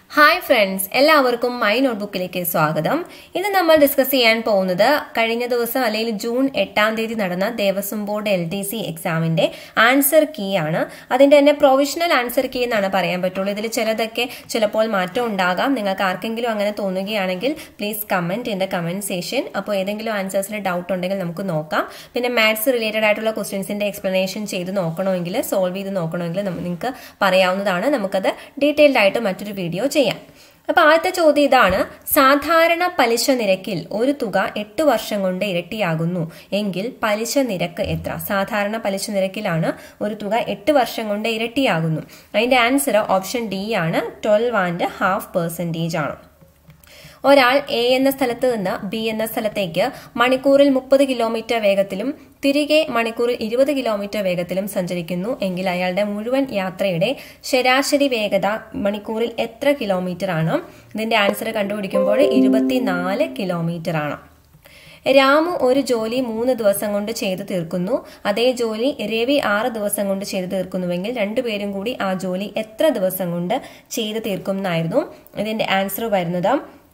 hi friends എല്ലാവർക്കും my നോട്ട്ബുക്കിലേക്ക് സ്വാഗതം ഇന്ന് നമ്മൾ ഡിസ്കസ് ചെയ്യാൻ പോകുന്നത് കഴിഞ്ഞ ദിവസം അല്ലെങ്കിൽ ജൂൺ എട്ടാം തീയതി നടന്ന Devaswom board L D C എക്സാമിന്റെ ആൻസർ കീ ആണ് അതിന്റെ തന്നെ പ്രൊവിഷണൽ ആൻസർ കീ എന്നാണ് പറയാൻ പറ്റുള്ളൂ ഇതിൽ ചിലതൊക്കെ ചിലപ്പോൾ മാറ്റം ഉണ്ടാകാം നിങ്ങൾക്ക് ആർക്കെങ്കിലും അങ്ങനെ തോന്നുകയാണെങ്കിൽ please comment in the comment session അപ്പോൾ ഏതെങ്കിലും ആൻസേഴ്സിൽ ഡൗട്ട് ഉണ്ടെങ്കിൽ നമുക്ക് നോക്കാം പിന്നെ മാത്സ് റിലേറ്റഡ് ആയിട്ടുള്ള ക്വസ്റ്റ്യൻസിന്റെ എക്സ്പ്ലനേഷൻ ചെയ്ത് നോക്കണമെങ്കിൽ സോൾവ് ചെയ്ത് നോക്കണമെങ്കിൽ നിങ്ങൾക്ക് പറയാവുന്നതാണ് നമുക്കത് ഡീറ്റെയിൽഡ് ആയിട്ട് മറ്റൊരു വീഡിയോ ചെയ്യാം അപ്പൊ ആദ്യത്തെ ചോദ്യം ഇതാണ് സാധാരണ പലിശ നിരക്കിൽ ഒരു തുക എട്ട് വർഷം കൊണ്ട് ഇരട്ടിയാകുന്നു എങ്കിൽ പലിശ നിരക്ക് എത്ര സാധാരണ പലിശ നിരക്കിലാണ് ഒരു തുക എട്ട് വർഷം കൊണ്ട് ഇരട്ടിയാകുന്നു അതിന്റെ ആൻസർ ഓപ്ഷൻ ഡി ആണ് ട്വൽവ് ആൻഡ് ഹാഫ് പെർസെൻറ്റേജ് ആണ് ഒരാൾ എ എന്ന സ്ഥലത്ത് നിന്ന് ബി എന്ന സ്ഥലത്തേക്ക് മണിക്കൂറിൽ മുപ്പത് കിലോമീറ്റർ വേഗത്തിലും തിരികെ മണിക്കൂറിൽ ഇരുപത് കിലോമീറ്റർ വേഗത്തിലും സഞ്ചരിക്കുന്നു എങ്കിൽ അയാളുടെ മുഴുവൻ യാത്രയുടെ ശരാശരി വേഗത മണിക്കൂറിൽ എത്ര കിലോമീറ്റർ ആണ് ഇതിന്റെ ആൻസർ കണ്ടുപിടിക്കുമ്പോൾ ഇരുപത്തിനാല് കിലോമീറ്റർ ആണ് രാമു ഒരു ജോലി മൂന്ന് ദിവസം കൊണ്ട് ചെയ്തു തീർക്കുന്നു അതേ ജോലി രവി ആറ് ദിവസം കൊണ്ട് ചെയ്തു തീർക്കുന്നുവെങ്കിൽ രണ്ടുപേരും കൂടി ആ ജോലി എത്ര ദിവസം കൊണ്ട് ചെയ്തു തീർക്കും എന്നായിരുന്നു ഇതിന്റെ ആൻസർ വരുന്നത്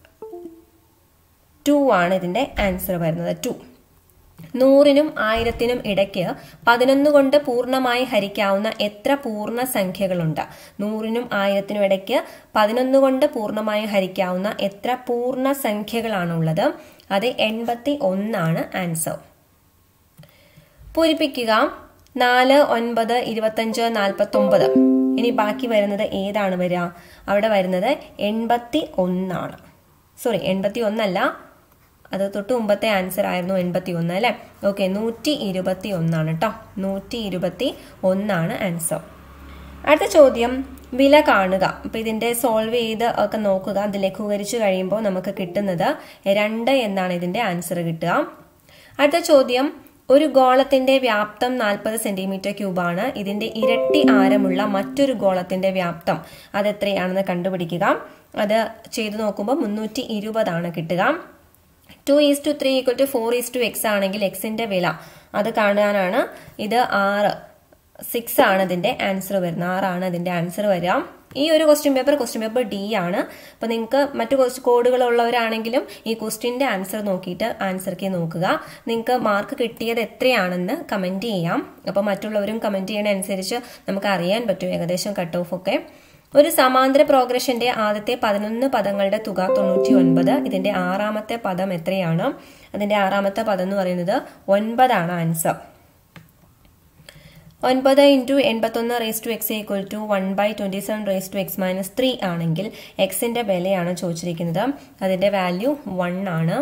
ടു ആണ് ഇതിന്റെ ആൻസർ വരുന്നത് ടു നൂറിനും ആയിരത്തിനും ഇടയ്ക്ക് പതിനൊന്ന് കൊണ്ട് പൂർണ്ണമായി ഹരിക്കാവുന്ന എത്ര പൂർണ്ണ സംഖ്യകളുണ്ട് നൂറിനും ആയിരത്തിനും ഇടയ്ക്ക് പതിനൊന്ന് കൊണ്ട് പൂർണ്ണമായി ഹരിക്കാവുന്ന എത്ര പൂർണ്ണ സംഖ്യകളാണുള്ളത് അത് എൺപത്തി ഒന്നാണ് ആൻസർ പൂരിപ്പിക്കുക നാല് ഒൻപത് ഇരുപത്തഞ്ച് നാൽപ്പത്തി ഒമ്പത് ഇനി ബാക്കി വരുന്നത് ഏതാണ് വരിക അവിടെ വരുന്നത് എൺപത്തി ഒന്നാണ് സോറി എൺപത്തി ഒന്നല്ല അത് തൊട്ട് മുമ്പത്തെ ആൻസർ ആയിരുന്നു എൺപത്തി ഒന്ന് അല്ലെ ഓക്കെ നൂറ്റി ഇരുപത്തി ഒന്നാണ് കേട്ടോ നൂറ്റി ഇരുപത്തി ഒന്നാണ് ആൻസർ അടുത്ത ചോദ്യം വില കാണുക അപ്പൊ ഇതിന്റെ സോൾവ് ചെയ്ത് ഒക്കെ നോക്കുക അത് ലഘൂകരിച്ചു കഴിയുമ്പോൾ നമുക്ക് കിട്ടുന്നത് രണ്ട് എന്നാണ് ഇതിന്റെ ആൻസർ കിട്ടുക അടുത്ത ചോദ്യം ഒരു ഗോളത്തിന്റെ വ്യാപ്തം നാൽപ്പത് സെന്റിമീറ്റർ ക്യൂബാണ് ഇതിന്റെ ഇരട്ടി ആരമുള്ള മറ്റൊരു ഗോളത്തിന്റെ വ്യാപ്തം അത് എത്രയാണെന്ന് കണ്ടുപിടിക്കുക അത് ചെയ്തു നോക്കുമ്പോൾ മുന്നൂറ്റി ഇരുപതാണ് കിട്ടുക two is to three equal to four is to X ആണെങ്കിൽ എക്സിന്റെ വില അത് കാണാനാണ് ഇത് ആറ് സിക്സ് ആണ് ഇതിന്റെ ആൻസർ വരുന്നത് ആറാണ് ഇതിന്റെ ആൻസർ വരിക ഈ ഒരു question paper question paper D ആണ് അപ്പൊ നിങ്ങൾക്ക് മറ്റു കുറച്ച് കോഡുകൾ ഉള്ളവരാണെങ്കിലും ഈ ക്വസ്റ്റ്യൻ്റെ ആൻസർ നോക്കിയിട്ട് ആൻസർ കീ നോക്കുക നിങ്ങൾക്ക് മാർക്ക് കിട്ടിയത് എത്രയാണെന്ന് കമന്റ് ചെയ്യാം അപ്പോൾ മറ്റുള്ളവരും കമന്റ് ചെയ്യണ അനുസരിച്ച് നമുക്ക് അറിയാൻ പറ്റും ഏകദേശം കട്ട് ഓഫ് ഒക്കെ ഒരു സമാന്തര പ്രോഗ്രഷന്റെ ആദ്യത്തെ പതിനൊന്ന് പദങ്ങളുടെ തുക തൊണ്ണൂറ്റി ഒൻപത് ഇതിന്റെ ആറാമത്തെ പദം എത്രയാണ് അതിന്റെ ആറാമത്തെ പദം എന്ന് പറയുന്നത് ഒൻപതാണ് ആൻസർ ഒൻപത് ഇൻറ്റു എൺപത്തൊന്ന് raise to X equal to one by twenty seven raise to X minus three ആണെങ്കിൽ എക്സിന്റെ വിലയാണ് ചോദിച്ചിരിക്കുന്നത് അതിന്റെ വാല്യൂ വൺ ആണ്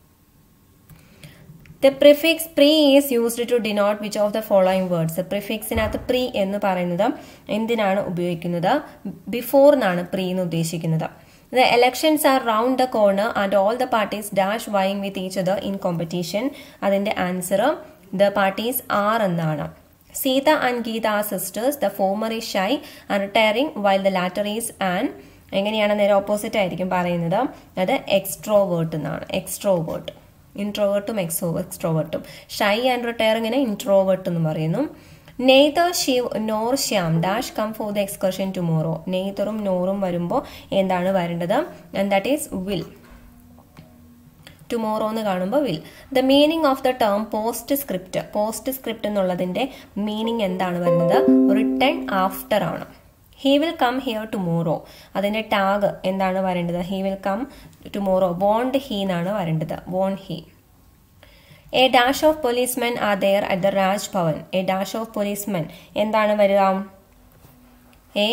the prefix pre is used to denote which of the following words പ്രിഫിക്സിനകത്ത് പ്രീ എന്ന് പറയുന്നത് എന്തിനാണ് ഉപയോഗിക്കുന്നത് ബിഫോർ എന്നാണ് പ്രീ എന്ന് ഉദ്ദേശിക്കുന്നത് the elections are round the corner and all the parties dash vying with each other in competition അതിന്റെ answer the parties R എന്നാണ് Sita and Gita are sisters the former is shy and retiring while the latter is and എങ്ങനെയാണ് നേരെ opposite ആയിരിക്കും പറയുന്നത് അത് extrovert എന്നാണ് extrovert ഇൻട്രോവേർട്ടും എക്സോ എക്സ്ട്രോവേർട്ടും ഷൈ ആൻഡ് റിട്ടയറിങ്ങിനെ ഇൻട്രോവേർട്ട് എന്ന് പറയുന്നു neither Shiv nor Shyam dash come for the excursion tomorrow നെയ്തറും നോറും വരുമ്പോൾ എന്താണ് വരേണ്ടത് and that is will tomorrow എന്ന് കാണുമ്പോൾ will the meaning of the term postscript postscript എന്നുള്ളതിന്റെ മീനിങ് എന്താണ് വരുന്നത് റിട്ടേൺ ആഫ്റ്റർ ആണ് he will come here tomorrow അതിന്റെ ടാഗ് എന്താണ് വരേണ്ടത് he will come tomorrow won't he എന്നാണ് വരേണ്ടത് won he a dash of policemen are there at the Raj Bhavan a dash of policemen എന്താണ് വരിക a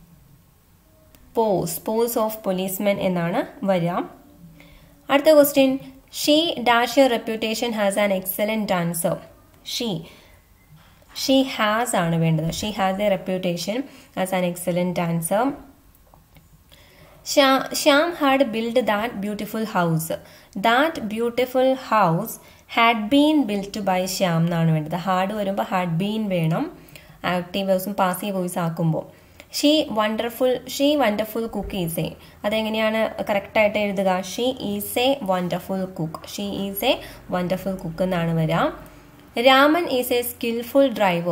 posse posse of policemen എന്നാണ് വരിക അടുത്ത ക്വസ്റ്റ്യൻ ഷീ ഡാഷ് യർ reputation has an excellent dancer she she has ആണ് വേണ്ടത് she has a reputation as an excellent dancer Shyam had build that beautiful house that beautiful house had been built by Shyam എന്നാണ് വേണ്ടത് had വരുമ്പോൾ had been വേണം active വോയിസും passive voice ആക്കുമ്പോൾ she wonderful she wonderful cook is a അതെങ്ങനെയാണ് കറക്റ്റായിട്ട് എഴുതുക she is a wonderful cook she is a wonderful cook എന്നാണ് വരിക Raman is a skillful driver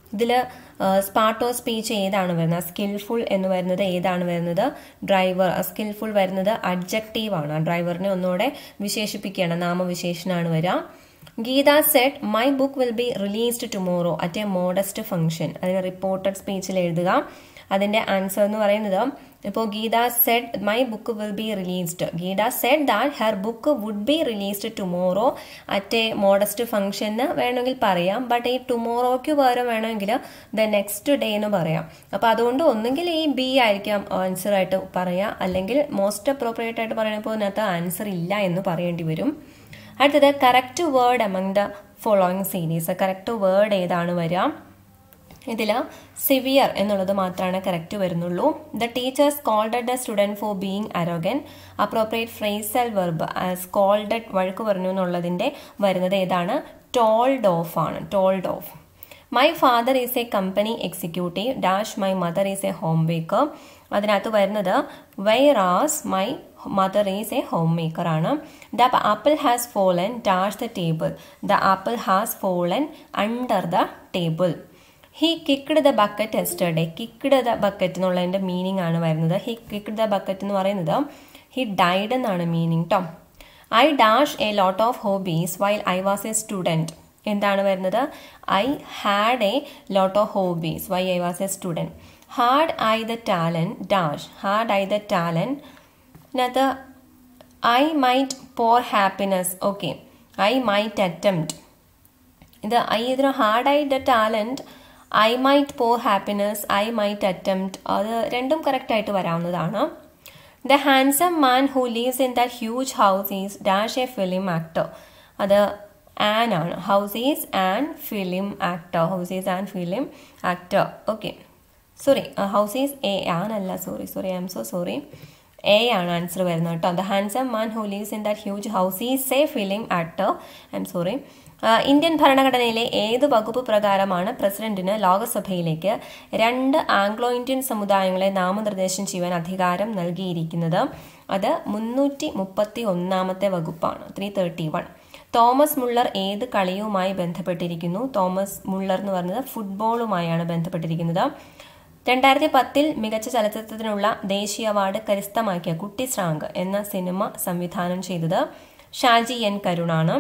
ഇതിൽ സ്പാർട്ടോ സ്പീച്ച് ഏതാണ് വരുന്നത് സ്കിൽഫുൾ എന്ന് വരുന്നത് ഏതാണ് വരുന്നത് ഡ്രൈവർ സ്കിൽഫുൾ വരുന്നത് അഡ്ജക്റ്റീവ് ആണ് ഡ്രൈവറിനെ ഒന്നുകൂടെ വിശേഷിപ്പിക്കുകയാണ് നാമവിശേഷനാണ് വരിക Gita said my book will be released tomorrow at a modest function അതിന് റിപ്പോർട്ടഡ് സ്പീച്ചിൽ എഴുതുക അതിന്റെ ആൻസർ എന്ന് പറയുന്നത് ഇപ്പോൾ Gita said my book will be released Gita said that her book would be released tomorrow at a modest ഫംഗ്ഷന് വേണമെങ്കിൽ പറയാം ബട്ട് ഈ ടുമോറോയ്ക്ക് പകരം വേണമെങ്കിൽ ദ നെക്സ്റ്റ് ഡേ എന്ന് പറയാം അപ്പോൾ അതുകൊണ്ട് ഒന്നുകിൽ ഈ ബി ആയിരിക്കാം ആൻസർ ആയിട്ട് പറയാം അല്ലെങ്കിൽ മോസ്റ്റ് അപ്രോപ്രിയേറ്റ് ആയിട്ട് പറയുമ്പോൾ അതിനകത്ത് ആൻസർ ഇല്ല എന്ന് പറയേണ്ടി വരും അടുത്തത് correct word among the following series correct word ഏതാണ് വരിക ഇതിൽ സിവിയർ എന്നുള്ളത് മാത്രമാണ് കറക്റ്റ് വരുന്നുള്ളൂ the teachers colded the student for being arrogant appropriate phrasal verb scolded വഴക്ക് പറഞ്ഞു എന്നുള്ളതിൻ്റെ വരുന്നത് ഏതാണ് ടോൾഡ് ഓഫ് ആണ് told off my father is a company executive dash my mother is a homemaker അതിനകത്ത് വരുന്നത് whereas my mother is a homemaker ആണ് the apple has fallen dash the table the apple has fallen under the table he kicked the bucket yesterday kicked the bucket എന്നുള്ളതിൻ്റെ meaning ആണ് വരുന്നത് he kicked the bucket എന്ന് പറയുന്നത് he died എന്നാണ് meaning to I dash a lot of hobbies while I was a student എന്താണ് വരുന്നത് I had a lot of hobbies while I was a student had I the talent dash had I the talent ഇതിനകത്ത് I might pour happiness okay I might attempt ഇത് I ഇതിന് had I the talent I might pour happiness I might attempt അത് രണ്ടും correct ആയിട്ട് വരാവുന്നതാണ് the handsome man who lives in the huge house is dash a film actor അത് an ആണ് house is an film actor house is an film actor okay sorry house is a an അല്ല sorry sorry I'm so sorry a ആണ് answer വരുന്നത് കേട്ടോ the handsome man who lives in that huge house is a film actor I'm sorry Indian ഭരണഘടനയിലെ ഏത് വകുപ്പ് പ്രകാരമാണ് പ്രസിഡന്റിന് ലോകസഭയിലേക്ക് രണ്ട് ആംഗ്ലോ ഇന്ത്യൻ സമുദായങ്ങളെ നാമനിർദ്ദേശം ചെയ്യാൻ അധികാരം നൽകിയിരിക്കുന്നത് അത് മുന്നൂറ്റി മുപ്പത്തി ഒന്നാമത്തെ വകുപ്പാണ് three thirty one Thomas Muller ഏത് കളിയുമായി ബന്ധപ്പെട്ടിരിക്കുന്നു തോമസ് മുള്ളർ എന്ന് പറയുന്നത് ഫുട്ബോളുമായാണ് ബന്ധപ്പെട്ടിരിക്കുന്നത് രണ്ടായിരത്തി പത്തിൽ മികച്ച ചലച്ചിത്രത്തിനുള്ള ദേശീയ അവാർഡ് കരസ്ഥമാക്കിയ കുട്ടി ശ്രാങ്ക് എന്ന സിനിമ സംവിധാനം ചെയ്തത് ഷാജി എൻ കരുണാണ്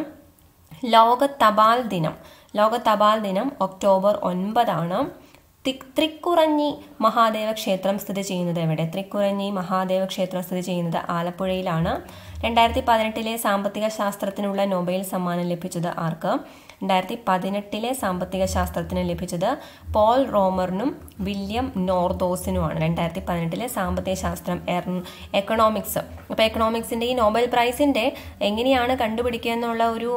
ലോക തപാൽ ദിനം ലോക തപാൽ ദിനം ഒക്ടോബർ ഒൻപതാണ് ത്രിക്കുറഞ്ഞി മഹാദേവ ക്ഷേത്രം സ്ഥിതി ചെയ്യുന്നത് എവിടെ ത്രിക്കുറഞ്ഞി മഹാദേവ ക്ഷേത്രം സ്ഥിതി ചെയ്യുന്നത് ആലപ്പുഴയിലാണ് രണ്ടായിരത്തി പതിനെട്ടിലെ സാമ്പത്തിക ശാസ്ത്രത്തിനുള്ള നൊബേൽ സമ്മാനം ലഭിച്ചത് ആർക്ക് രണ്ടായിരത്തി പതിനെട്ടിലെ സാമ്പത്തിക ശാസ്ത്രത്തിന് ലഭിച്ചത് പോൾ റോമറിനും വില്യം നോർദോസിനുമാണ് രണ്ടായിരത്തി പതിനെട്ടിലെ സാമ്പത്തിക ശാസ്ത്രം എക്കണോമിക്സ് അപ്പോൾ എക്കണോമിക്സിൻ്റെ ഈ നോബൽ പ്രൈസിൻ്റെ എങ്ങനെയാണ് കണ്ടുപിടിക്കുക എന്നുള്ള ഒരു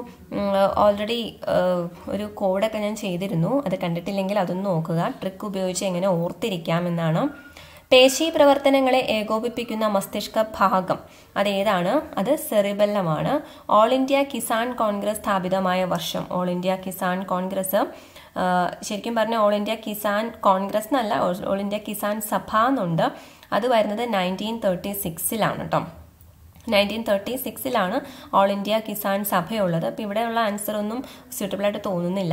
ഓൾറെഡി ഒരു കോഡൊക്കെ ഞാൻ ചെയ്തിരുന്നു അത് കണ്ടിട്ടില്ലെങ്കിൽ അതൊന്ന് നോക്കുക ട്രിക്ക് ഉപയോഗിച്ച് എങ്ങനെ ഓർത്തിരിക്കാം എന്നാണ് പേശി പ്രവർത്തനങ്ങളെ ഏകോപിപ്പിക്കുന്ന മസ്തിഷ്ക ഭാഗം അതേതാണ് അത് സെറിബെല്ലമാണ് ഓൾ ഇന്ത്യ കിസാൻ കോൺഗ്രസ് സ്ഥാപിതമായ വർഷം ഓൾ ഇന്ത്യ കിസാൻ കോൺഗ്രസ് ശരിക്കും പറഞ്ഞാൽ ഓൾ ഇന്ത്യ കിസാൻ കോൺഗ്രസ് എന്നല്ല ഓൾ ഇന്ത്യ കിസാൻ സഭ എന്നുണ്ട് അത് വരുന്നത് നയൻറ്റീൻ തേർട്ടി സിക്സിലാണ് കേട്ടോ നയൻറ്റീൻ തേർട്ടി സിക്സിലാണ് ഓൾ ഇന്ത്യ കിസാൻ സഭയുള്ളത് അപ്പോൾ ഇവിടെയുള്ള ആൻസർ ഒന്നും സ്യൂട്ടബിൾ ആയിട്ട് തോന്നുന്നില്ല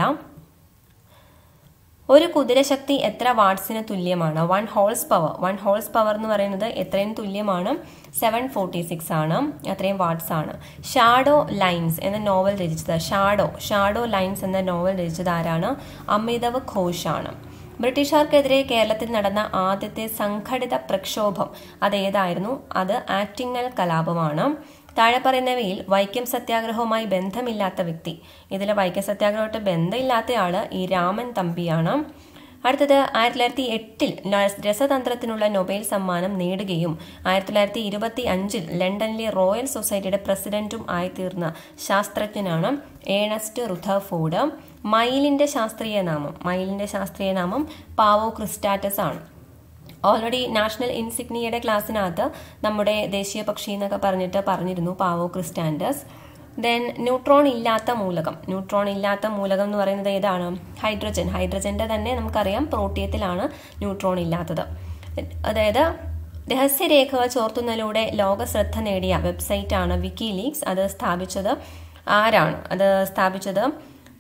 ഒരു കുതിരശക്തി എത്ര വാട്ട്സിന് തുല്യമാണ് one horsepower one horsepower എന്ന് പറയുന്നത് എത്രയും തുല്യമാണ് സെവൻ ഫോർട്ടി സിക്സ് ആണ് അത്രയും വാട്ട്സ് ആണ് ഷാഡോ ലൈൻസ് എന്ന നോവൽ രചിച്ചത് ഷാഡോ ഷാഡോ ലൈൻസ് എന്ന നോവൽ രചിച്ചത് ആരാണ് അമിതവ് ഘോഷാണ് ബ്രിട്ടീഷുകാർക്കെതിരെ കേരളത്തിൽ നടന്ന ആദ്യത്തെ സംഘടിത പ്രക്ഷോഭം അതേതായിരുന്നു അത് ആറ്റിങ്ങൽ കലാപമാണ് താഴെ പറയുന്നവയിൽ വൈക്കം സത്യാഗ്രഹവുമായി ബന്ധമില്ലാത്ത വ്യക്തി ഇതിൽ വൈക്കം സത്യാഗ്രഹമായിട്ട് ബന്ധമില്ലാത്തയാള് ഈ രാമൻ തമ്പിയാണ് അടുത്തത് ആയിരത്തി തൊള്ളായിരത്തി എട്ടിൽ രസതന്ത്രത്തിനുള്ള നൊബേൽ സമ്മാനം നേടുകയും ആയിരത്തി തൊള്ളായിരത്തി ഇരുപത്തി അഞ്ചിൽ ലണ്ടനിലെ റോയൽ സൊസൈറ്റിയുടെ പ്രസിഡന്റും ആയിത്തീർന്ന ശാസ്ത്രജ്ഞനാണ് ഏണസ്റ്റ് റുഥർഫോർഡ് മയിലിന്റെ ശാസ്ത്രീയ നാമം മയിലിന്റെ ശാസ്ത്രീയ നാമം പാവോ ക്രിസ്റ്റാറ്റസ് ആണ് ഓൾറെഡി നാഷണൽ ഇൻസിഗ്നിയുടെ ക്ലാസ്സിനകത്ത് നമ്മുടെ ദേശീയ പക്ഷി എന്നൊക്കെ പറഞ്ഞിട്ട് പറഞ്ഞിരുന്നു പാവോ ക്രിസ്റ്റാൻഡസ് ദെൻ ന്യൂട്രോൺ ഇല്ലാത്ത മൂലകം ന്യൂട്രോൺ ഇല്ലാത്ത മൂലകം എന്ന് പറയുന്നത് ഏതാണ് ഹൈഡ്രജൻ ഹൈഡ്രജന്റെ തന്നെ നമുക്കറിയാം പ്രോട്ടിയത്തിലാണ് ന്യൂട്രോൺ ഇല്ലാത്തത് അതായത് രഹസ്യരേഖകൾ ചോർത്തുന്നതിലൂടെ ലോക ശ്രദ്ധ നേടിയ വെബ്സൈറ്റാണ് വിക്കി ലീക്സ് അത് സ്ഥാപിച്ചത് ആരാണ് അത് സ്ഥാപിച്ചത്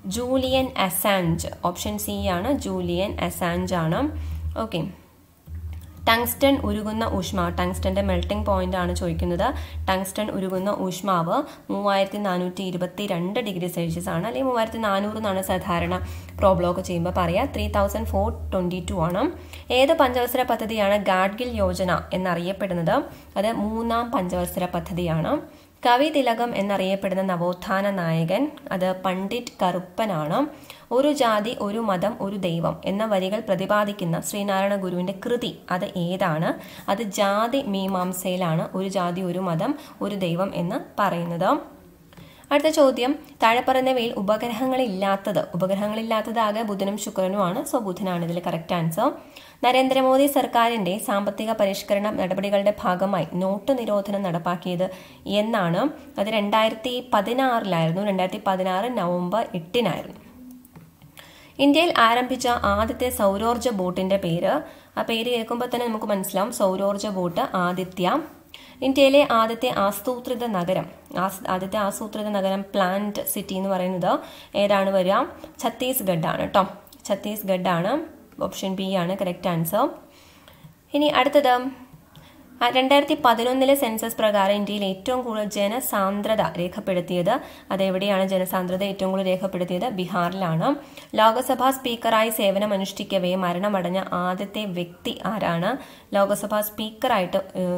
ജൂലിയൻ അസാഞ്ച് ഓപ്ഷൻ സി ആണ് ജൂലിയൻ അസാഞ്ച് ആണ് ഓക്കെ ടങ്സ്റ്റൺ ഉരുകുന്ന ഊഷ്മാവ് ടങ്സ്റ്റന്റെ മെൽട്ടിംഗ് പോയിന്റ് ആണ് ചോദിക്കുന്നത് ടങ്സ്റ്റൺ ഉരുകുന്ന ഊഷ്മാവ് മൂവായിരത്തി നാനൂറ്റി ഇരുപത്തി രണ്ട് ഡിഗ്രി സെൽഷ്യസ് ആണ് അല്ലെങ്കിൽ മൂവായിരത്തി നാനൂറ് എന്നാണ് സാധാരണ പ്രോബ്ലം ഒക്കെ ചെയ്യുമ്പോൾ പറയുക three thousand four twenty two ആണ് ഏത് പഞ്ചവത്സര പദ്ധതിയാണ് ഗാഡ്ഗിൽ യോജന എന്നറിയപ്പെടുന്നത് അത് മൂന്നാം പഞ്ചവത്സര പദ്ധതിയാണ് കവി തിലകം എന്നറിയപ്പെടുന്ന നവോത്ഥാന നായകൻ അത് പണ്ഡിറ്റ് കറുപ്പനാണ് ഒരു ജാതി ഒരു മതം ഒരു ദൈവം എന്ന വരികൾ പ്രതിപാദിക്കുന്ന ശ്രീനാരായണ ഗുരുവിന്റെ കൃതി അത് ഏതാണ് അത് ജാതി മീമാംസയിലാണ് ഒരു ജാതി ഒരു മതം ഒരു ദൈവം എന്ന് പറയുന്നത് അടുത്ത ചോദ്യം താഴെ പറയുന്നവയിൽ ഉപഗ്രഹങ്ങളില്ലാത്തത് ഉപഗ്രഹങ്ങളില്ലാത്തത് ആകെ ബുധനും ശുക്രനുമാണ് സോ ബുധനാണ് ഇതിൽ കറക്റ്റ് ആൻസർ നരേന്ദ്രമോദി സർക്കാരിന്റെ സാമ്പത്തിക പരിഷ്കരണ നടപടികളുടെ ഭാഗമായി നോട്ട് നിരോധനം നടപ്പാക്കിയത് എന്നാണ് അത് രണ്ടായിരത്തി പതിനാറിലായിരുന്നു രണ്ടായിരത്തി പതിനാറ് നവംബർ എട്ടിനായിരുന്നു ഇന്ത്യയിൽ ആരംഭിച്ച ആദ്യത്തെ സൗരോർജ്ജ ബോട്ടിന്റെ പേര് ആ പേര് കേൾക്കുമ്പോൾ തന്നെ നമുക്ക് മനസ്സിലാവും സൗരോർജ്ജ ബോട്ട് ആദിത്യ ഇന്ത്യയിലെ ആദ്യത്തെ ആസൂത്രിത നഗരം ആദ്യത്തെ ആസൂത്രിത നഗരം പ്ലാന്റ് സിറ്റി എന്ന് പറയുന്നത് ഏതാണ് വരിക ഛത്തീസ്ഗഡ് ആണ് കേട്ടോ ഛത്തീസ്ഗഡ് ആണ് ഓപ്ഷൻ ബി ആണ് കറക്റ്റ് ആൻസർ ഇനി അടുത്തത് രണ്ടായിരത്തി പതിനൊന്നിലെ സെൻസസ് പ്രകാരം ഇന്ത്യയിൽ ഏറ്റവും കൂടുതൽ ജനസാന്ദ്രത രേഖപ്പെടുത്തിയത് അതെവിടെയാണ് ജനസാന്ദ്രത ഏറ്റവും കൂടുതൽ രേഖപ്പെടുത്തിയത് ബീഹാറിലാണ് ലോക്സഭാ സ്പീക്കറായി സേവനമനുഷ്ഠിക്കവേ മരണമടഞ്ഞ ആദ്യത്തെ വ്യക്തി ആരാണ് ലോക്സഭാ സ്പീക്കറായിട്ട്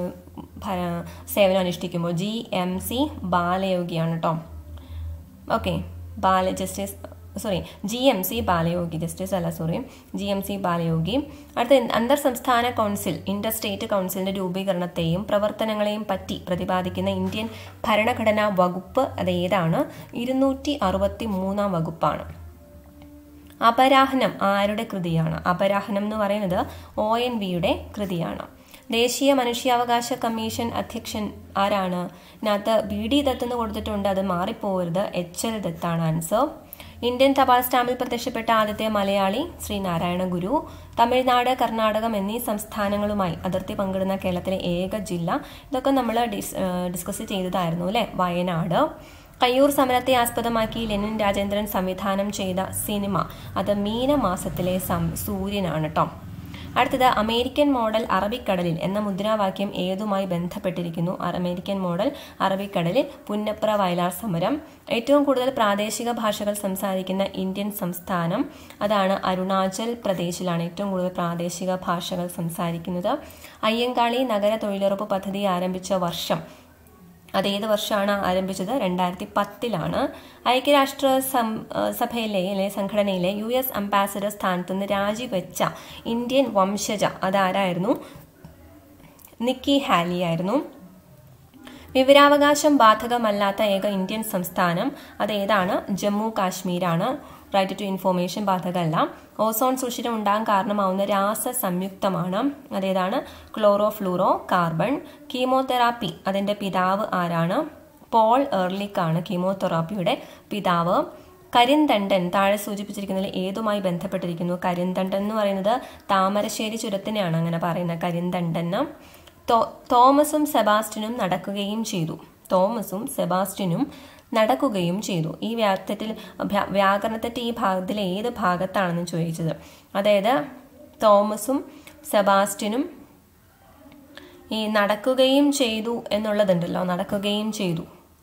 സേവനം അനുഷ്ഠിക്കുമ്പോൾ ജി എം സി ബാലയോഗിയാണ് കേട്ടോ okay Bala justice sorry G M C Balayogi justice അല്ല sorry G M C Balayogi അടുത്ത അന്തർ സംസ്ഥാന കൗൺസിൽ ഇന്റർ സ്റ്റേറ്റ് കൗൺസിലിന്റെ രൂപീകരണത്തെയും പ്രവർത്തനങ്ങളെയും പറ്റി പ്രതിപാദിക്കുന്ന ഇന്ത്യൻ ഭരണഘടനാ വകുപ്പ് അത് ഏതാണ് ഇരുന്നൂറ്റി അറുപത്തി മൂന്നാം വകുപ്പാണ് അപരാഹനം ആരുടെ കൃതിയാണ് അപരാഹനം എന്ന് പറയുന്നത് ഒ എൻ വിയുടെ കൃതിയാണ് ദേശീയ മനുഷ്യാവകാശ കമ്മീഷൻ അധ്യക്ഷൻ ആരാണ് ഇതിനകത്ത് ബി ഡി ദത്ത് എന്ന് കൊടുത്തിട്ടുണ്ട് അത് മാറിപ്പോകരുത് എച്ച് എൽ ദത്താണ് ആൻസർ ഇന്ത്യൻ തപാൽ സ്റ്റാമ്പിൽ പ്രത്യക്ഷപ്പെട്ട ആദ്യത്തെ മലയാളി ശ്രീനാരായണ ഗുരു തമിഴ്നാട് കർണാടകം എന്നീ സംസ്ഥാനങ്ങളുമായി അതിർത്തി പങ്കിടുന്ന കേരളത്തിലെ ഏക ജില്ല ഇതൊക്കെ നമ്മൾ ഡിസ്കസ് ചെയ്തതായിരുന്നു അല്ലെ വയനാട് കയ്യൂർ സമരത്തെ ആസ്പദമാക്കി ലെനിൻ രാജേന്ദ്രൻ സംവിധാനം ചെയ്ത സിനിമ അത് മീനമാസത്തിലെ സം സൂര്യനാണ് കേട്ടോ അടുത്തത് അമേരിക്കൻ മോഡൽ അറബിക്കടലിൽ എന്ന മുദ്രാവാക്യം ഏതുമായി ബന്ധപ്പെട്ടിരിക്കുന്നു അമേരിക്കൻ മോഡൽ അറബിക്കടലിൽ പുന്നപ്ര വയലാർ സമരം ഏറ്റവും കൂടുതൽ പ്രാദേശിക ഭാഷകൾ സംസാരിക്കുന്ന ഇന്ത്യൻ സംസ്ഥാനം അതാണ് അരുണാചൽ പ്രദേശിലാണ് ഏറ്റവും കൂടുതൽ പ്രാദേശിക ഭാഷകൾ സംസാരിക്കുന്നത് അയ്യങ്കാളി നഗര തൊഴിലുറപ്പ് പദ്ധതി ആരംഭിച്ച വർഷം അത് ഏത് വർഷമാണ് ആരംഭിച്ചത് രണ്ടായിരത്തി പത്തിലാണ് ഐക്യരാഷ്ട്ര സഭയിലെ അല്ലെങ്കിൽ സംഘടനയിലെ യു എസ് അംബാസഡർ സ്ഥാനത്ത് നിന്ന് രാജിവെച്ച ഇന്ത്യൻ വംശജ അതാരായിരുന്നു നിക്കി ഹാലി ആയിരുന്നു വിവരാവകാശം ബാധകമല്ലാത്ത ഏക ഇന്ത്യൻ സംസ്ഥാനം അത് ഏതാണ് ജമ്മു കാശ്മീരാണ് റൈറ്റ് ടു ഇൻഫോർമേഷൻ ബാധകമല്ല ഓസോൺ സുഷിരം ഉണ്ടാകാൻ കാരണമാവുന്ന രാസ സംയുക്തമാണ് അതേതാണ് ക്ലോറോ ഫ്ലൂറോ കാർബൺ കീമോതെറാപ്പി അതിന്റെ പിതാവ് ആരാണ് പോൾ എർലിക് ആണ് കീമോതെറാപ്പിയുടെ പിതാവ് കരിന്തണ്ടൻ താഴെ സൂചിപ്പിച്ചിരിക്കുന്നതിൽ ഏതുമായി ബന്ധപ്പെട്ടിരിക്കുന്നു കരിന്തണ്ടൻ എന്ന് പറയുന്നത് താമരശ്ശേരി ചുരത്തിനെയാണ് അങ്ങനെ പറയുന്നത് കരിന്തണ്ടൻ തോമസും സെബാസ്റ്റിനും നടക്കുകയും ചെയ്തു തോമസും സെബാസ്റ്റിനും നടക്കുകയും ചെയ്തു ഈ വ്യാപ്തത്തിൽ വ്യാകരണത്തെറ്റ് ഈ ഭാഗത്തിൽ ഏത് ഭാഗത്താണെന്ന് ചോദിച്ചത് അതായത് തോമസും സെബാസ്റ്റിനും ഈ നടക്കുകയും ചെയ്തു എന്നുള്ളതുണ്ടല്ലോ നടക്കുകയും ചെയ്തു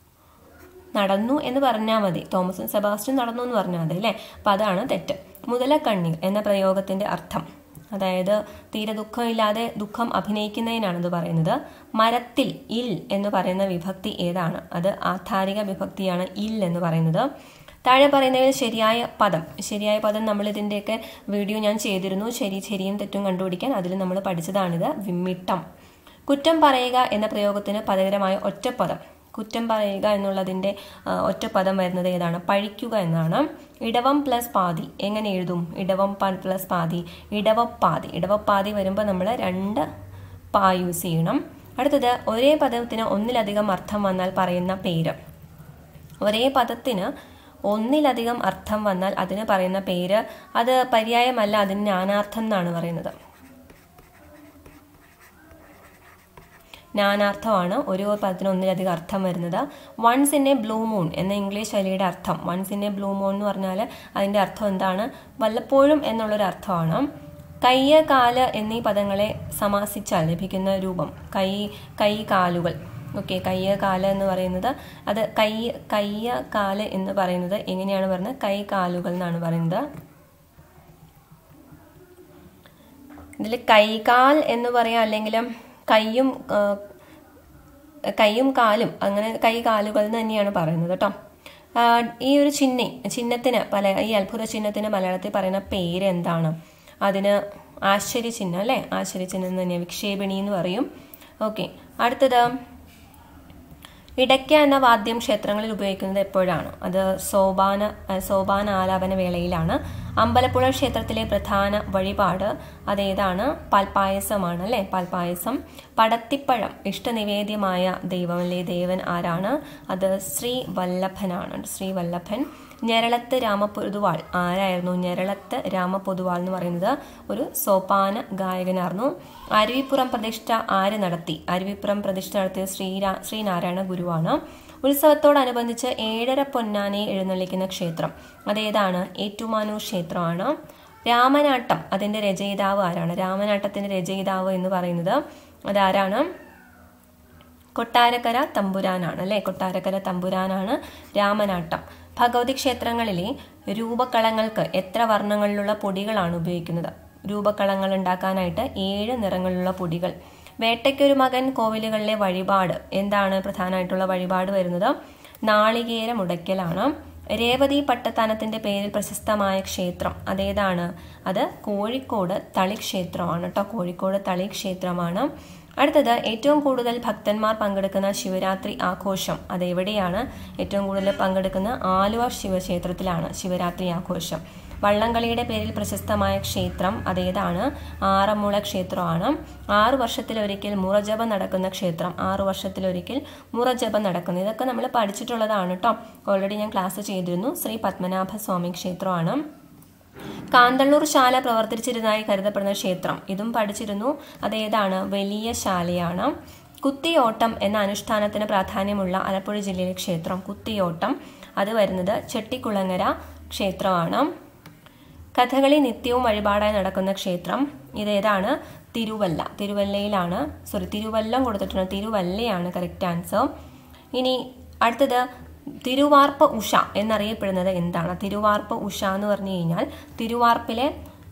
നടന്നു എന്ന് പറഞ്ഞാൽ മതി തോമസും സെബാസ്റ്റിനും നടന്നു എന്ന് പറഞ്ഞാൽ മതി അല്ലേ അപ്പം അതാണ് തെറ്റ് മുതലക്കണ്ണീർ എന്ന പ്രയോഗത്തിന്റെ അർത്ഥം അതായത് തീരെ ദുഃഖമില്ലാതെ ദുഃഖം അഭിനയിക്കുന്നതിനാണ് ഇത് പറയുന്നത് മരത്തിൽ ഇൽ എന്ന് പറയുന്ന വിഭക്തി ഏതാണ് അത് ആധാരിക വിഭക്തിയാണ് ഇൽ എന്ന് പറയുന്നത് താഴെ പറയുന്നതിൽ ശരിയായ പദം ശരിയായ പദം നമ്മൾ ഇതിൻ്റെയൊക്കെ വീഡിയോ ഞാൻ ചെയ്തിരുന്നു ശരി ശരിയും തെറ്റും കണ്ടുപിടിക്കാൻ അതിൽ നമ്മൾ പഠിച്ചതാണിത് വിമ്മിട്ടം കുറ്റം പറയുക എന്ന പ്രയോഗത്തിന് പകരമായ ഒറ്റപ്പദം കുറ്റം പറയുക എന്നുള്ളതിൻ്റെ ഒറ്റപ്പദം വരുന്നത് ഏതാണ് പഴിക്കുക എന്നാണ് ഇടവം പ്ലസ് പാതി എങ്ങനെ എഴുതും ഇടവം പ്ലസ് പാതി ഇടവപ്പാതി ഇടവപ്പാതി വരുമ്പോൾ നമ്മൾ രണ്ട് പാ യൂസ് ചെയ്യണം അടുത്തത് ഒരേ പദത്തിന് ഒന്നിലധികം അർത്ഥം വന്നാൽ പറയുന്ന പേര് ഒരേ പദത്തിന് ഒന്നിലധികം അർത്ഥം വന്നാൽ അതിന് പറയുന്ന പേര് അത് പര്യായമല്ല അതിന് ജ്ഞാനാർത്ഥം എന്നാണ് പറയുന്നത് നാനാർത്ഥമാണ് ഒരു പദത്തിന് ഒന്നിലധികം അർത്ഥം വരുന്നത് once in a blue moon എന്ന ഇംഗ്ലീഷ് ശൈലിയുടെ അർത്ഥം once in a blue moon എന്ന് പറഞ്ഞാൽ അതിൻ്റെ അർത്ഥം എന്താണ് വല്ലപ്പോഴും എന്നുള്ളൊരു അർത്ഥമാണ് കയ്യ് കാല് എന്നീ പദങ്ങളെ സമാസിച്ചാൽ ലഭിക്കുന്ന രൂപം കൈ കൈ കാലുകൾ ഓക്കെ കയ്യ് കാല് എന്ന് പറയുന്നത് അത് കൈ കയ്യ കാല് എന്ന് പറയുന്നത് എങ്ങനെയാണ് പറയുന്നത് കൈ കാലുകൾ എന്നാണ് പറയുന്നത് ഇതിൽ കൈകാൽ എന്ന് പറയാം അല്ലെങ്കിലും കൈയും ആ, കൈയും കാലും അങ്ങനെ കൈ കാലുകൾ എന്ന് തന്നെയാണ് പറയുന്നത് കേട്ടോ ആ, ഈ ഒരു ചിഹ്നം ചിഹ്നത്തിന് പല ഈ അത്ഭുത ചിഹ്നത്തിന് മലയാളത്തിൽ പറയുന്ന പേര് എന്താണ് അതിന് ആശ്ചര്യചിഹ്നം അല്ലേ ആശ്ചര്യചിഹ്നം എന്ന് തന്നെയാണ് വിക്ഷേപിണി എന്ന് പറയും ഓക്കെ അടുത്തത് ഇടയ്ക്ക എന്ന വാദ്യം ക്ഷേത്രങ്ങളിൽ ഉപയോഗിക്കുന്നത് എപ്പോഴാണ് അത് സോപാന അഹ് സോപാന ആലാപന വേളയിലാണ് അമ്പലപ്പുഴ ക്ഷേത്രത്തിലെ പ്രധാന വഴിപാട് അതേതാണ് പാൽപ്പായസമാണ് അല്ലേ പാൽപ്പായസം പടത്തിപ്പഴം ഇഷ്ടനിവേദ്യമായ ദൈവം അല്ലേ ദേവൻ ആരാണ് അത് ശ്രീ വല്ലഭനാണ് ശ്രീ വല്ലഭൻ ഞെരളത്ത് രാമപൊതുവാൾ ആരായിരുന്നു ഞെരളത്ത് രാമപൊതുവാൾ എന്ന് പറയുന്നത് ഒരു സോപാന ഗായകനായിരുന്നു അരുവിപ്പുറം പ്രതിഷ്ഠ ആര് നടത്തി അരുവിപ്പുറം പ്രതിഷ്ഠ നടത്തിയ ശ്രീരാ ശ്രീനാരായണ ഗുരുവാണ് ഉത്സവത്തോടനുബന്ധിച്ച് ഏഴര പൊന്നാനെ എഴുന്നള്ളിക്കുന്ന ക്ഷേത്രം അതേതാണ് ഏറ്റുമാനൂർ ക്ഷേത്രമാണ് രാമനാട്ടം അതിന്റെ രചയിതാവ് ആരാണ് രാമനാട്ടത്തിന്റെ രചയിതാവ് എന്ന് പറയുന്നത് അതാരാണ് കൊട്ടാരക്കര തമ്പുരാനാണ് അല്ലെ കൊട്ടാരക്കര തമ്പുരാനാണ് രാമനാട്ടം ഭഗവതി ക്ഷേത്രങ്ങളിലെ രൂപക്കളങ്ങൾക്ക് എത്ര വർണ്ണങ്ങളിലുള്ള പൊടികളാണ് ഉപയോഗിക്കുന്നത് രൂപക്കളങ്ങൾ ഉണ്ടാക്കാനായിട്ട് ഏഴ് നിറങ്ങളിലുള്ള പൊടികൾ വേട്ടയ്ക്കൊരു മകൻ കോവിലുകളിലെ വഴിപാട് എന്താണ് പ്രധാനമായിട്ടുള്ള വഴിപാട് വരുന്നത് നാളികേര മുടയ്ക്കലാണ് രേവതി പട്ടത്താനത്തിന്റെ പേരിൽ പ്രശസ്തമായ ക്ഷേത്രം അതേതാണ് അത് കോഴിക്കോട് തളി ക്ഷേത്രമാണ് കേട്ടോ കോഴിക്കോട് തളി ക്ഷേത്രമാണ് അടുത്തത് ഏറ്റവും കൂടുതൽ ഭക്തന്മാർ പങ്കെടുക്കുന്ന ശിവരാത്രി ആഘോഷം അത് എവിടെയാണ് ഏറ്റവും കൂടുതൽ പങ്കെടുക്കുന്ന ആലുവ ശിവക്ഷേത്രത്തിലാണ് ശിവരാത്രി ആഘോഷം വള്ളംകളിയുടെ പേരിൽ പ്രശസ്തമായ ക്ഷേത്രം അതേതാണ് ആറന്മുള ക്ഷേത്രമാണ് ആറു വർഷത്തിലൊരിക്കൽ മുറജപം നടക്കുന്ന ക്ഷേത്രം ആറു വർഷത്തിലൊരിക്കൽ മുറജപം നടക്കുന്നു ഇതൊക്കെ നമ്മൾ പഠിച്ചിട്ടുള്ളതാണ് കേട്ടോ ഓൾറെഡി ഞാൻ ക്ലാസ് ചെയ്തിരുന്നു ശ്രീ പത്മനാഭ സ്വാമി ക്ഷേത്രമാണ് കാന്തള്ളൂർ ശാല പ്രവർത്തിച്ചിരുന്നതായി കരുതപ്പെടുന്ന ക്ഷേത്രം ഇതും പഠിച്ചിരുന്നു അതേതാണ് വലിയ ശാലയാണ് കുത്തിയോട്ടം എന്ന അനുഷ്ഠാനത്തിന് പ്രാധാന്യമുള്ള ആലപ്പുഴ ജില്ലയിലെ ക്ഷേത്രം കുത്തിയോട്ടം അത് വരുന്നത് ചെട്ടിക്കുളങ്ങര ക്ഷേത്രമാണ് കഥകളി നിത്യവും വഴിപാടായി നടക്കുന്ന ക്ഷേത്രം ഇതേതാണ് തിരുവല്ല തിരുവല്ലയിലാണ് സോറി തിരുവല്ലം കൊടുത്തിട്ടുണ്ട് തിരുവല്ലയാണ് കറക്റ്റ് ആൻസർ ഇനി അടുത്തത് തിരുവാർപ്പ് ഉഷ എന്നറിയപ്പെടുന്നത് എന്താണ് തിരുവാർപ്പ് ഉഷ എന്ന് പറഞ്ഞു കഴിഞ്ഞാൽ തിരുവാർപ്പിലെ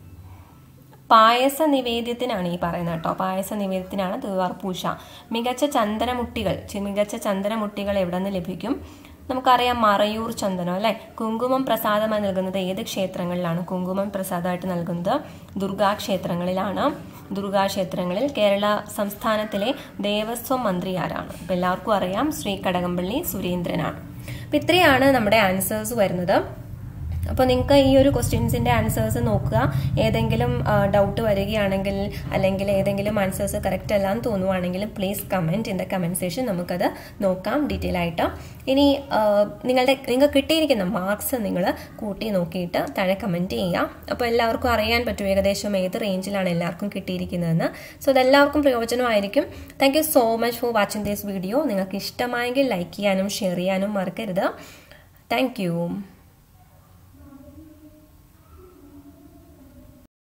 പായസ നിവേദ്യത്തിനാണ് ഈ പറയുന്നത് കേട്ടോ പായസ നിവേദ്യത്തിനാണ് തിരുവാർപ്പ് ഉഷ മികച്ച ചന്ദനമുട്ടികൾ ചി- മികച്ച ചന്ദനമുട്ടികൾ എവിടെ നിന്ന് ലഭിക്കും നമുക്കറിയാം മറയൂർ ചന്ദനം അല്ലെ കുങ്കുമം പ്രസാദമായി നൽകുന്നത് ഏത് ക്ഷേത്രങ്ങളിലാണ് കുങ്കുമം പ്രസാദമായിട്ട് നൽകുന്നത് ദുർഗാ ക്ഷേത്രങ്ങളിലാണ് ദുർഗാ ക്ഷേത്രങ്ങളിൽ കേരള സംസ്ഥാനത്തിലെ ദേവസ്വം മന്ത്രി ആരാണ് ഇപ്പം എല്ലാവർക്കും അറിയാം ശ്രീ കടകംപള്ളി സുരേന്ദ്രനാണ് അപ്പം ഇത്രയാണ് നമ്മുടെ ആൻസേഴ്സ് വരുന്നത് അപ്പോൾ നിങ്ങൾക്ക് ഈ ഒരു ക്വസ്റ്റ്യൻസിൻ്റെ ആൻസേഴ്സ് നോക്കുക ഏതെങ്കിലും ഡൗട്ട് വരികയാണെങ്കിൽ അല്ലെങ്കിൽ ഏതെങ്കിലും ആൻസേഴ്സ് കറക്റ്റ് അല്ല എന്ന് തോന്നുവാണെങ്കിൽ please comment in the comment session നമുക്കത് നോക്കാം ഡീറ്റെയിൽ ആയിട്ട് ഇനി ആ, നിങ്ങളുടെ നിങ്ങൾക്ക് കിട്ടിയിരിക്കുന്ന മാർക്സ് നിങ്ങൾ കൂട്ടി നോക്കിയിട്ട് താഴെ കമൻറ്റ് ചെയ്യാം അപ്പോൾ എല്ലാവർക്കും അറിയാൻ പറ്റും ഏകദേശം ഏത് റേഞ്ചിലാണ് എല്ലാവർക്കും കിട്ടിയിരിക്കുന്നതെന്ന് സോ അതെല്ലാവർക്കും പ്രയോജനമായിരിക്കും thank you so much for watching this video നിങ്ങൾക്ക് ഇഷ്ടമായെങ്കിൽ ലൈക്ക് ചെയ്യാനും ഷെയർ ചെയ്യാനും മറക്കരുത് താങ്ക് യു